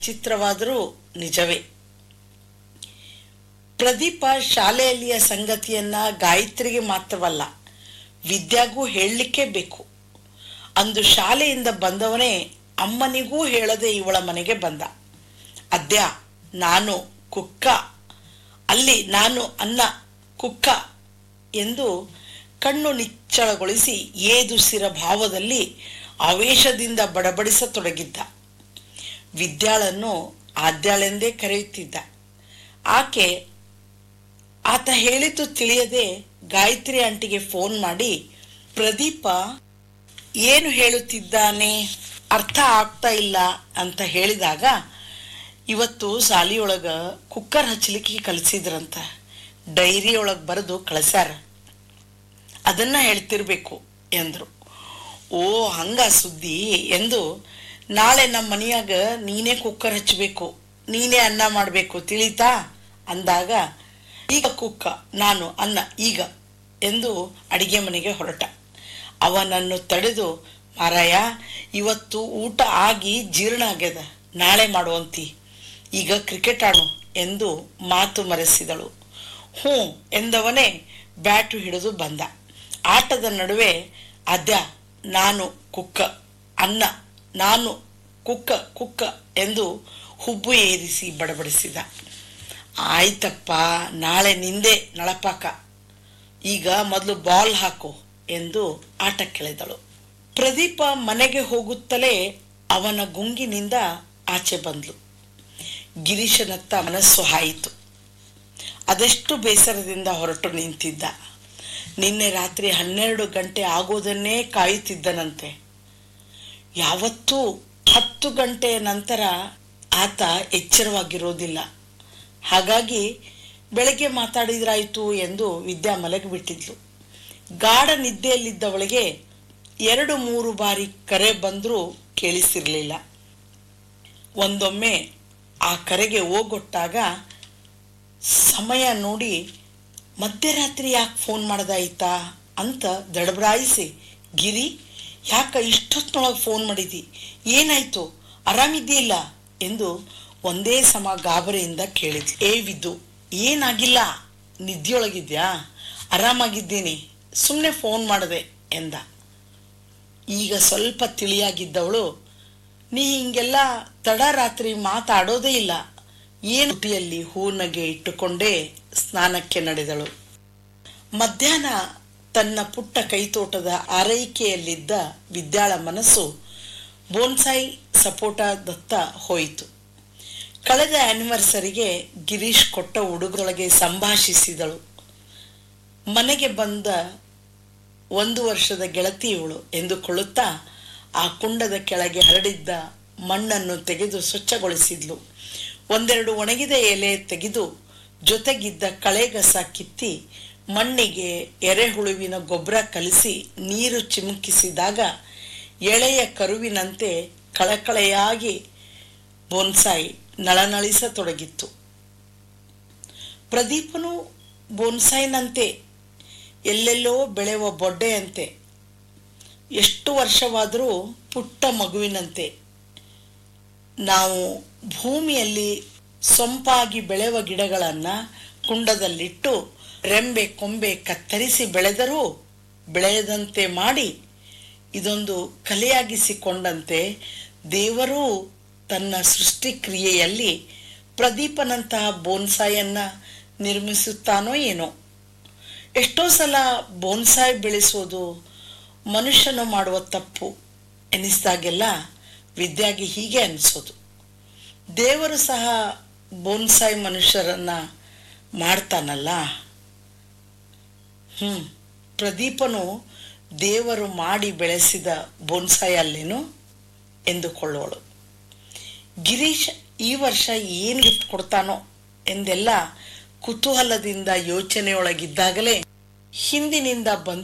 ಚಿತ್ರವಾದರೂ ನಿಜವೇ ಪ್ರದೀಪ ಶಾಲೆಯಲ್ಲಿಯ ಸಂಗತಿಯನ್ನ ಗಾಯತ್ರಿಗೆ ಮಾತ್ರವಲ್ಲ ವಿದ್ಯಾಗೂ ಹೇಳಲಿಕ್ಕೆ ಬೇಕು ಅಂದು ಶಾಲೆಯಿಂದ ಬಂದವನೇ ಅಮ್ಮನಿಗೂ ಹೇಳದೆ ಇವಳ ಮನೆಗೆ ಬಂದ ಅದ್ಯಾ ನಾನು ಕುಕ್ಕ ಅಲ್ಲಿ ನಾನು ಅನ್ನ ಕುಕ್ಕ ಎಂದು ಕಣ್ಣು ನಿಚ್ಚಳಗೊಳಿಸಿ ಏದುಸಿರ ಭಾವದಲ್ಲಿ ಆವೇಶದಿಂದ ಬಡಬಡಿಸತೊಡಗಿದ್ದ ವಿದ್ಯಾಳನ್ನು ಆದ್ಯಾಳೆಂದೇ ಕರೆಯುತ್ತಿದ್ದ ಆಕೆ ಆತ ಹೇಳಿದ್ದು ತಿಳಿಯದೆ ಗಾಯತ್ರಿ ಆಂಟಿಗೆ ಫೋನ್ ಮಾಡಿ ಪ್ರದೀಪ ಏನು ಹೇಳುತ್ತಿದ್ದಾನೆ ಅರ್ಥ ಆಗ್ತಾ ಇಲ್ಲ ಅಂತ ಹೇಳಿದಾಗ ಇವತ್ತು ಸಾಲಿಯೊಳಗ ಕುಕ್ಕರ್ ಹಚ್ಚಲಿಕ್ಕೆ ಕಲಿಸಿದ್ರಂತ ಡೈರಿ ಒಳಗೆ ಬರೆದು ಕಳಿಸ್ಯಾರ ಅದನ್ನ ಹೇಳ್ತಿರ್ಬೇಕು ಎಂದರು ಓ ಹಂಗ ಸುದ್ದಿ ಎಂದು ನಾಳೆ ನಮ್ಮ ಮನೆಯಾಗ ನೀನೇ ಕುಕ್ಕರ್ ಹಚ್ಚಬೇಕು ನೀನೇ ಅನ್ನ ಮಾಡಬೇಕು ತಿಳಿತಾ ಅಂದಾಗ ಈಗ ಕುಕ್ಕ ನಾನು ಅನ್ನ ಈಗ ಎಂದು ಅಡಿಗೆ ಮನೆಗೆ ಹೊರಟ ಅವನನ್ನು ತಡೆದು ಮಾರಾಯ ಇವತ್ತು ಊಟ ಆಗಿ ಜೀರ್ಣ ಆಗ್ಯದ ನಾಳೆ ಮಾಡುವಂತಿ ಈಗ ಕ್ರಿಕೆಟ್ ಆಡು ಎಂದು ಮಾತು ಮರೆಸಿದಳು ಹ್ಞೂ ಎಂದವನೇ ಬ್ಯಾಟು ಹಿಡಿದು ಬಂದ ಆಟದ ನಡುವೆ ಅದ್ಯ ನಾನು ಕುಕ್ಕ ಅನ್ನ ನಾನು ಕುಕ್ಕ ಕುಕ್ಕ ಎಂದು ಹುಬ್ಬು ಏರಿಸಿ ಬಡಬಡಿಸಿದ ಆಯ್ತಪ್ಪ ನಾಳೆ ನಿಂದೆ ನಳಪಾಕ ಈಗ ಮೊದಲು ಬಾಲ್ ಹಾಕು ಎಂದು ಆಟಕ್ಕೆಳೆದಳು ಪ್ರದೀಪ ಮನೆಗೆ ಹೋಗುತ್ತಲೇ ಅವನ ಗುಂಗಿನಿಂದ ಆಚೆ ಬಂದ್ಲು ಗಿರೀಶನತ್ತ ಮನಸ್ಸು ಹಾಯಿತು ಅದೆಷ್ಟು ಬೇಸರದಿಂದ ಹೊರಟು ನಿಂತಿದ್ದ ನಿನ್ನೆ ರಾತ್ರಿ ಹನ್ನೆರಡು ಗಂಟೆ ಆಗೋದನ್ನೇ ಕಾಯುತ್ತಿದ್ದನಂತೆ ಯಾವತ್ತೂ ಹತ್ತು ಗಂಟೆಯ ನಂತರ ಆತ ಎಚ್ಚರವಾಗಿರೋದಿಲ್ಲ ಹಾಗಾಗಿ ಬೆಳಗ್ಗೆ ಮಾತಾಡಿದ್ರಾಯ್ತು ಎಂದು ವಿದ್ಯಾ ಮಲಗಿಬಿಟ್ಟಿದ್ಲು ಗಾಢ ನಿದ್ದೆಯಲ್ಲಿದ್ದವಳಿಗೆ ಎರಡು ಮೂರು ಬಾರಿ ಕರೆ ಬಂದರೂ ಕೇಳಿಸಿರಲಿಲ್ಲ ಒಂದೊಮ್ಮೆ ಆ ಕರೆಗೆ ಓಗೊಟ್ಟಾಗ ಸಮಯ ನೋಡಿ ಮಧ್ಯರಾತ್ರಿ ಯಾಕೆ ಫೋನ್ ಮಾಡ್ದಾಯ್ತಾ ಅಂತ ದಡಬಡಾಯಿಸಿ ಗಿರಿ ಯಾಕ ಇಷ್ಟೊತ್ತಿನೊಳಗೆ ಫೋನ್ ಮಾಡಿದಿ ಏನಾಯ್ತು ಆರಾಮಿದ್ದೀಲ್ಲ ಎಂದು ಒಂದೇ ಸಮ ಗಾಬರಿಯಿಂದ ಕೇಳಿದ್ಲು ಏ ವಿದ್ದು ಏನಾಗಿಲ್ಲ ನಿದ್ದೆಯೊಳಗಿದ್ಯಾ ಆರಾಮಾಗಿದ್ದೀನಿ ಸುಮ್ಮನೆ ಫೋನ್ ಮಾಡಿದೆ ಎಂದ ಈಗ ಸ್ವಲ್ಪ ತಿಳಿಯಾಗಿದ್ದವಳು ನೀ ಹಿಂಗೆಲ್ಲ ತಡ ರಾತ್ರಿ ಮಾತಾಡೋದೇ ಇಲ್ಲ ಏನು ತುಟಿಯಲ್ಲಿ ಹೂನಗೆ ಇಟ್ಟುಕೊಂಡೇ ಸ್ನಾನಕ್ಕೆ ನಡೆದಳು ಮಧ್ಯಾಹ್ನ ತನ್ನ ಪುಟ್ಟ ಕೈತೋಟದ ಆರೈಕೆಯಲ್ಲಿದ್ದ ವಿದ್ಯಾಳ ಮನಸ್ಸು ಬೋನ್ಸಾಯಿ ಸಪೋಟದತ್ತ ಹೋಯಿತು ಕಳೆದ ಆನಿವರ್ಸರಿಗೆ ಗಿರೀಶ್ ಕೊಟ್ಟ ಉಡುಗೊರೊಳಗೆ ಸಂಭಾಷಿಸಿದಳು ಮನೆಗೆ ಬಂದ ಒಂದು ವರ್ಷದ ಗೆಳತಿ ಇವಳು ಎಂದುಕೊಳ್ಳುತ್ತಾ ಆ ಕುಂಡದ ಕೆಳಗೆ ಹರಡಿದ್ದ ಮಣ್ಣನ್ನು ತೆಗೆದು ಸ್ವಚ್ಛಗೊಳಿಸಿದ್ಲು ಒಂದೆರಡು ಒಣಗಿದ ಎಲೆ ತೆಗೆದು ಜೊತೆಗಿದ್ದ ಕಳೆಗಸ ಕಿತ್ತಿ ಮಣ್ಣಿಗೆ ಎರೆಹುಳುವಿನ ಗೊಬ್ಬರ ಕಲಿಸಿ ನೀರು ಚಿಮುಕಿಸಿದಾಗ ಎಳೆಯ ಕರುವಿನಂತೆ ಕಳಕಳೆಯಾಗಿ ಬೋನ್ಸಾಯಿ ನಳನಳಿಸತೊಡಗಿತ್ತು ಪ್ರದೀಪನು ಬೋನ್ಸಾಯಿನಂತೆ ಎಲ್ಲೆಲ್ಲೋ ಬೆಳೆಯುವ ಬೊಡ್ಡೆಯಂತೆ ಎಷ್ಟು ವರ್ಷವಾದರೂ ಪುಟ್ಟ ಮಗುವಿನಂತೆ ನಾವು ಭೂಮಿಯಲ್ಲಿ ಸೊಂಪಾಗಿ ಬೆಳೆಯುವ ಗಿಡಗಳನ್ನು ಕುಂಡದಲ್ಲಿಟ್ಟು ರೆಂಬೆ ಕೊಂಬೆ ಕತ್ತರಿಸಿ ಬೆಳೆದರೂ ಬೆಳೆಯದಂತೆ ಮಾಡಿ ಇದೊಂದು ಕಲೆಯಾಗಿಸಿಕೊಂಡಂತೆ ದೇವರೂ ತನ್ನ ಸೃಷ್ಟಿಕ್ರಿಯೆಯಲ್ಲಿ ಪ್ರದೀಪನಂತಹ ಬೋನ್ಸಾಯನ್ನ ನಿರ್ಮಿಸುತ್ತಾನೋ ಏನೋ ಎಷ್ಟೋ ಸಲ ಬೋನ್ಸಾಯ್ ಬೆಳೆಸೋದು ಮನುಷ್ಯನು ಮಾಡುವ ತಪ್ಪು ಎನಿಸಿದಾಗೆಲ್ಲ ವಿದ್ಯಾಗಿ ಹೀಗೆ ಅನಿಸೋದು ದೇವರು ಸಹ ಬೋನ್ಸಾಯ್ ಮನುಷ್ಯರನ್ನ ಮಾಡ್ತಾನಲ್ಲ ಹ್ಞೂ ಪ್ರದೀಪನು ದೇವರು ಮಾಡಿ ಬೆಳೆಸಿದ ಬೋನ್ಸಾಯ್ ಅಲ್ಲೇನು ಎಂದುಕೊಳ್ಳೋಳು ಗಿರೀಶ್ ಈ ವರ್ಷ ಏನು ಗಿಫ್ಟ್ ಕೊಡ್ತಾನೋ ಎಂದೆಲ್ಲ ಕುತೂಹಲದಿಂದ ಯೋಚನೆಯೊಳಗಿದ್ದಾಗಲೇ ಹಿಂದಿನಿಂದ ಬಂದು